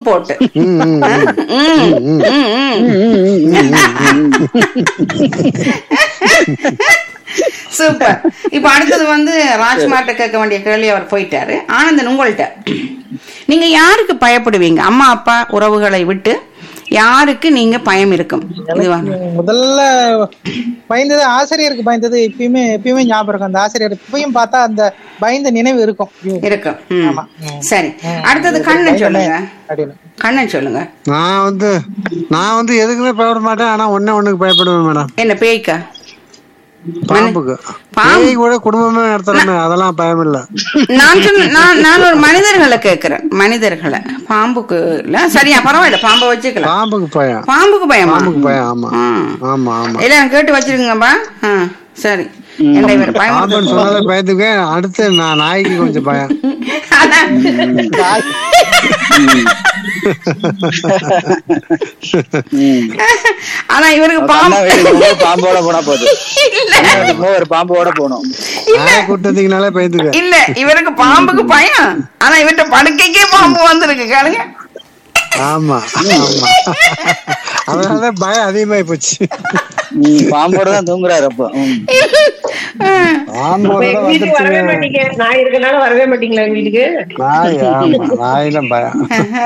போட்டு ம், ம், ம். ம், ம், ம். சூப்பர் இப்ப அடுத்தது வந்து ராஜ்குமார்ட்ட கேட்க வேண்டிய கேள்வி அவர் போயிட்டாரு ஆனந்தன் உங்கள்ட்ட நீங்க யாருக்கு பயப்படுவீங்க அம்மா அப்பா உறவுகளை விட்டு யாருக்கு நீங்க பயம் இருக்கும் இதுவா முதல்ல பயந்தது ஆசிரியருக்கு பயந்தது எப்பயுமே எப்பயுமே ஞாபகம் இருக்கும் அந்த ஆசிரியர் இப்பயும் பார்த்தா அந்த பயந்த நினைவு இருக்கும் ஐயோ, இருக்கும் ம். ஆமா. ம். சரி அடுத்தது கண்ணன் சொல்லுங்க அப்படின்னு கண்ணன் சொல்லுங்க நான் வந்து நான் வந்து எதுக்குமே பயப்பட மாட்டேன் ஆனா ஒண்ணே ஒண்ணுக்கு பயப்படுவேன் மேடம் என்ன பேய்க்கா பாம்புக்கு பாம்பு? பேய் கூட குடும்பமே நடத்துறமே அதெல்லாம் பயம் இல்ல நான் சொன்ன நான் நான் ஒரு மனிதர்களை கேட்கிறேன் மனிதர்களை பாம்புக்கு இல்ல சரியா பரவாயில்ல பாம்பை வச்சுக்கலாம் பாம்புக்கு பயம் பாம்புக்கு பயமா பாம்புக்கு பயம் ஆமா ஆ. ஆமா ஆமா எல்லாம் கேட்டு வச்சிருங்கப்பா ஆ சரி என்ன இவர் பாம்புன்னு பயமுறுத்த சொன்னாலே பயந்துக்குவேன் அடுத்து நான் நாய்க்கு கொஞ்சம் பயம் அதான். ஆனா இவருக்கு அண்ணா பாம்பு வீட்டுக்கு போகும்போது பாம்போட போனா போதும் இல்ல அண்ணா வீட்டுக்கு போகும்போது ஒரு பாம்போட போகணும் நாயை கூட்டத்தீங்கனாலே பயந்துக்க இல்ல இவருக்கு பாம்புக்கு பயம் ஆனா இவர்கிட்ட படுக்கைக்கே பாம்பு வந்திருக்கு கேளுங்க ஆமா ஆமா அதனால பயம் அதிகமாயி போச்சு ம், பாம்போட தான் தூங்குறாரு அப்போ ம். பாம்போட எங்க வீட்டுக்கு வரவே மாட்டீங்க நான் இருக்கனால வரவே மாட்டீங்களா எங்க வீட்டுக்கு நாய் ஆமா நாய் தான் பயம்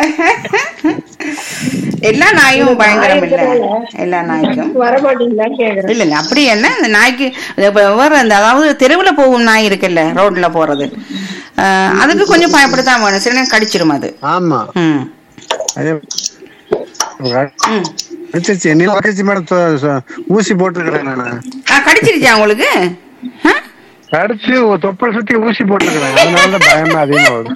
எல்லா நாயும் பயங்கரம் இல்ல எல்லா நாய்க்கும் வர மாட்டீங்களான்னு கேக்குறேன் இல்ல இல்ல அப்படி என்ன அந்த நாய்க்கு இப்ப வேற அந்த அதாவது தெருவுல போகும் நாய் இருக்குல்ல ரோட்ல போறது அஹ், அதுக்கு கொஞ்சம் பயப்படத்தான் வேணும் சில நேரம் கடிச்சிரும் அது ஆமா ம் ஐயோ. ம் அடிச்சிருச்சு என்ன அடிச்சிருச்சு மேடம் தொ- சொ- ஊசி போட்டுருக்கிறேன் நானு ஆ, கடிச்சிருச்சா உங்களுக்கு ஆ? கடிச்சு ஒரு தொப்பல் சுத்தி ஊசி போட்டுருக்கிறேன் அதனால தான் பயமா அதிகமாகுது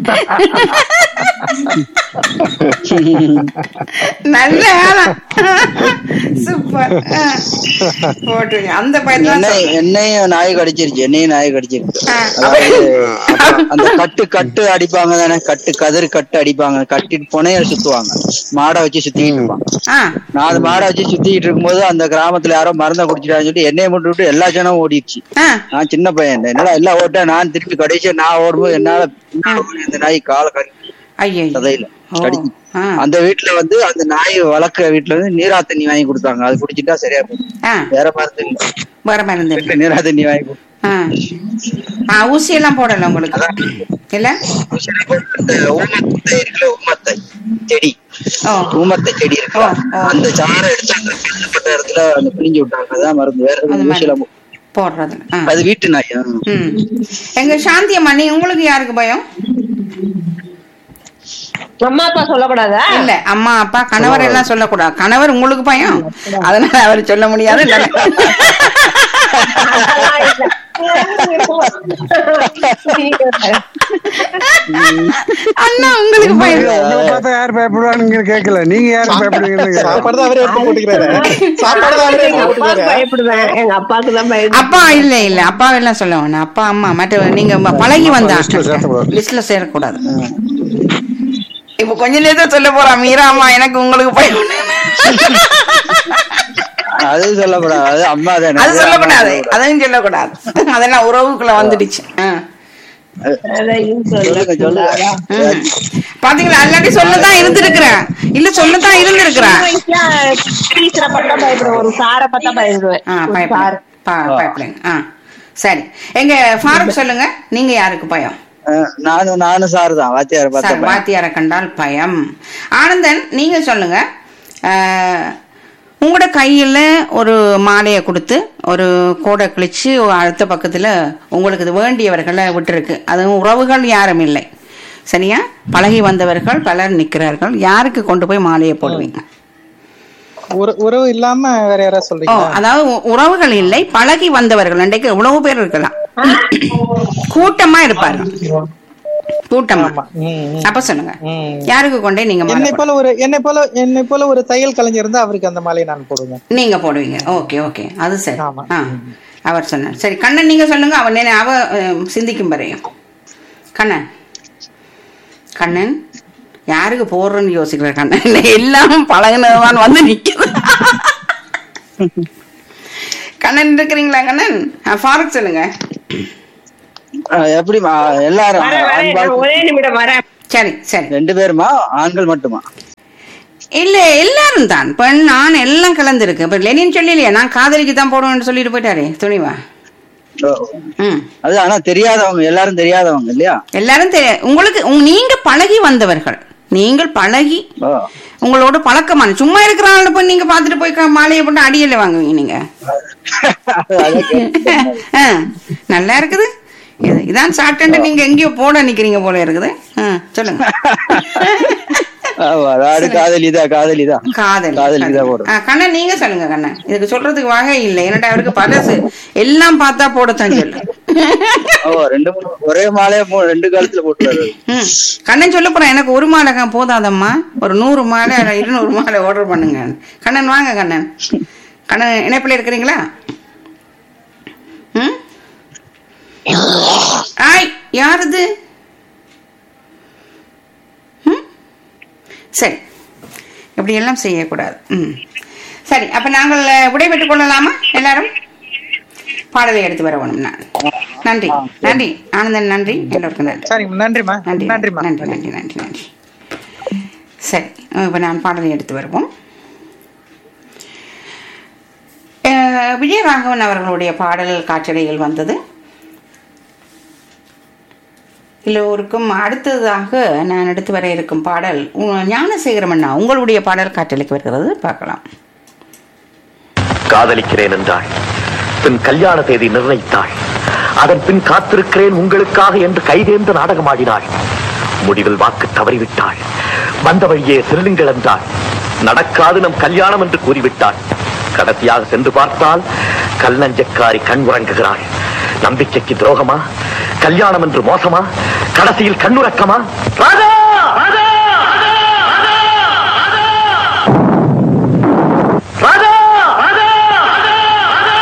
நல்ல ஆளா சூப்பர் ஆ. போட்டுருங்க அந்த பயத்துல என்னை என்னையும் நாய் கடிச்சிருச்சு என்னையும் நாய் கடிச்சிருச்சு ஆ. அதாவது அந்த கட்டு கட்டு அடிப்பாங்க தானே கட்டு கதிர் கட்டு அடிப்பாங்க கட்டிட்டு புனைய சுத்துவாங்க மாடை வச்சு சுத்திட்டு இருப்பாங்க ஆ நான் அது மாடை வச்சு சுத்திட்டு இருக்கும்போது அந்த கிராமத்துல யாரோ மருந்தை குடிச்சிட்டான்னு சொல்லிட்டு என்னைய மட்டும் விட்டு எல்லா ஜனம் ஓடிடுச்சு ஆ நான் சின்ன பையன் என்னடா எல்லாம் ஓட்டேன் நான் திருப்பி கடைசியா நான் ஓடும்போது என்னால பின்னால ஓடி அந்த நாய் காலை கடி ஐயோ சதையில ஓ. கடிச்சு ஆ அந்த வீட்டுல வந்து அந்த நாய் வளர்க்குற வீட்டுல வந்து நீரா தண்ணி வாங்கி கொடுத்தாங்க அது குடிச்சிட்டா சரியா போகும் ஆ வேற மருந்து இல்ல வேற மருந்து வீட்டுல நீரா தண்ணி வாங்கி கொடுத்தாங்க ஆ ஆ ஊசி எல்லாம் போடல உங்களுக்கு இல்ல அந்த ஊமத்தை இருக்குல்ல ஊமத்தை செடி ஓ ஊமத்தை செடி இருக்கு ஓ, ஓ. அந்த சாறை எடுத்து அந்த கஷ்டப்பட்ட இடத்துல அந்த பிழிஞ்சு விட்டாங்க அதான் மருந்து வேற அது எதுவும் மாதிரி. ஊசியில போடுறது ஆ அது வீட்டு நாய் ஆ. ம் எங்க சாந்தி அம்மா நீ உங்களுக்கு யாருக்கு பயம் அம்மா அப்பா சொல்லக்கூடாதா இல்ல அம்மா அப்பா கணவர் எல்லாம் சொல்லக்கூடாது கணவர் உங்களுக்கு பயம் அதனால அவர் சொல்ல முடியாது இல்ல அதெல்லாம் இல்ல. அண்ணா உங்களுக்கு பயம் உங்களை பார்த்தா யார் பயப்படுவானுங்க கேட்கல நீங்க யாரு பயப்படுவீங்கன்னு சாப்பாடு தான் அவரே எடுத்து போட்டுக்கிறாரு சாப்பாடு தான் அவரே எங்க எடுத்து அப்பாவுக்கு போட்டுக்கிறாரு பயப்படுவேன் எங்க அப்பாவுக்கு தான் பயப்படுவேன் அப்பா இல்ல இல்ல அப்பா எல்லாம் சொல்ல வேணாம் அப்பா அம்மா மற்ற நீங்க ம- பழகி வந்தா லிஸ்ட்ல சேர்க்கக்கூடாது. லிஸ்ட்ல சேரக்கூடாது இப்ப கொஞ்ச நேரத்தை சொல்ல போறா மீரா அம்மா எனக்கு உங்களுக்கு பயம் அது சொல்லக்கூடாது அது அம்மா தானே அது சொல்லக்கூடாது அதையும் சொல்லக்கூடாது அதெல்லாம் உறவுக்குள்ள வந்துடுச்சு ஆ. அதையும் சொல்லுங்க சொல்ல சொல்லுங்க ம். பாத்தீங்களா அல்லாட்டி சொல்லதான் இருந்திருக்கிறேன் இல்ல சொல்லதான் இருந்திருக்கிறேன் டீச்சரை பார்த்தா பயப்படுவேன் ஒரு சாரை பார்த்தா பயப்படுவேன் ஆ ஒரு பயப்பட சார் பயப்படுங்க ஆ சரி எங்க ஃபாரூக் சொல்லுங்க நீங்க யாருக்கு பயம் அஹ் நானும் நானும் சார் தான் வாத்தியார் சார் பார்த்தேன் வாத்தியாரை கண்டால் பயம் ஆனந்தன் நீங்க சொல்லுங்க ஆஹ், உங்களோட கையில ஒரு மாலையை கொடுத்து ஒரு கோடை கிழிச்சு அடுத்த பக்கத்துல உங்களுக்கு இது வேண்டியவர்களை விட்டுருக்கு அதுவும் உறவுகள் யாரும் இல்லை சரியா பழகி வந்தவர்கள் பலர் நிக்கிறார்கள் யாருக்கு கொண்டு போய் மாலையை போடுவீங்க ஒரு உறவு இல்லாம வேற யாராவது ஓ சொல்றீங்க அதாவது உ- உறவுகள் இல்லை பழகி வந்தவர்கள் இன்றைக்கு எவ்வளவு பேர் இருக்கலாம் கூட்டமா இருப்பாரு கூட்டமா அப்ப சொல்லுங்க ம். யாருக்கு கொண்டே நீங்க மாலை என்னை போல ஒரு என்னை போல என்னை போல ஒரு தையல் கலைஞர் இருந்தா அவருக்கு அந்த மாலையை நான் போடுவேன் நீங்க போடுவீங்க ஓகே ஓகே அது சரி ஆமா. ஆ அவர் சொன்னார் சரி கண்ணன் நீங்க சொல்லுங்க அவன் நினை அவ அஹ், சிந்திக்கும் வரையும் கண்ணன் கண்ணன் யாருக்கு போடுறேன்னு யோசிக்கிற கண்ணன் எல்லாம் பழகினதான் வந்து நிக்குது கண்ணன் இருக்கிறீங்களா கண்ணன் ஆ, ஃபாரூக் சொல்லுங்க அஹ் எப்படிமா எல்லாரும் வரேன் வரேன் ஆண்பால் நான் ஒரே நிமிடம் வரேன் சரி சரி ரெண்டு பேருமா ஆண்கள் மட்டுமா இல்ல எல்லாரும் தான் பெண் நான் எல்லாம் கலந்துருக்கு இப்ப லெனின் சொல்லலையே நான் காதலிக்கு தான் போடுவேன்னு சொல்லிட்டு போயிட்டாரே துணிவா ஓ. ம் அது ஆனா தெரியாதவங்க எல்லாரும் தெரியாதவங்க இல்லையா எல்லாரும் தெரிய உங்களுக்கு உங்க- நீங்க பழகி வந்தவர்கள் நீங்கள் பழகி ஓ. உங்களோட பழக்கமான சும்மா இருக்கிற ஆளை போய் நீங்க பாத்துட்டு போய் க- மாலையை போட்டு அடியல வாங்குவீங்க நீங்க அதை கேட்டேன். ஆ, நல்லா இருக்குது இது இதான் சாப்பிட்டு நீங்க எங்கேயோ போட நிக்கிறீங்க போல இருக்குது ஆ, சொல்லுங்க ஆமா, அதாவது காதலிதான் காதலிதான் காதல் காதலிதான் போடுறோம் ஆ, கண்ணன் நீங்க சொல்லுங்க கண்ணன் இதுக்கு சொல்றதுக்கு வகை இல்லை என்னடா அவருக்கு பழசு எல்லாம் பார்த்தா போடத்தான் சொல்லு ஓ ரெண்டு மூணு ஒரே மாலையா மூ- ரெண்டு காலத்துல போட்டுறாரு ம். கண்ணன் சொல்ல போறேன் எனக்கு ஒரு மாலை க- போதாதம்மா ஒரு நூறு மாலை இல்ல இருநூறு மாலை ஆர்டர் பண்ணுங்க கண்ணன் வாங்க கண்ணன் கண்ணன் இணைப்பில் இருக்கிறீங்களா ம் ஆய் யார் இது ம்? சரி இப்படி எல்லாம் செய்யக்கூடாது ம் சரி அப்ப நாங்கள் அஹ், விடைபெற்றுக் கொள்ளலாமா எல்லாரும் பாடலை எடுத்து வர வேணும் நான் நன்றி நன்றி ஆனந்தன் நன்றி எல்லோருக்கும் நன்றி சரிங்க நன்றிம்மா நன்றி நன்றிம்மா நன்றி நன்றி நன்றி நன்றி சரி இப்போ நான் பாடலை எடுத்து வருவோம் அஹ், விஜயராகவன் அவர்களுடைய பாடல் காற்றலையில் வந்தது எல்லோருக்கும் அடுத்ததாக நான் எடுத்து வர இருக்கும் பாடல் உ- ஞானசேகரம் அண்ணா உங்களுடைய பாடல் காற்றலைக்கு வருகிறது பார்க்கலாம் காதலிக்கிறேன் என்றாள் பின் கல்யாண தேதி நிர்ணயித்தாள் அதன் பின் காத்திருக்கிறேன் உங்களுக்காக என்று கைதேர்ந்து நாடகமாடினாள் முடிவில் வாக்கு தவறிவிட்டாள் வந்த வழியே திருடுங்கள் என்றாள் நடக்காது நம் கல்யாணம் என்று கூறிவிட்டாள் கடைசியாக சென்று பார்த்தால் கல்லஞ்சக்காரி கண் உறங்குகிறாள் நம்பிக்கைக்கு துரோகமா கல்யாணம் என்று மோசமா கடைசியில் கண்ணுறக்கமா ராதா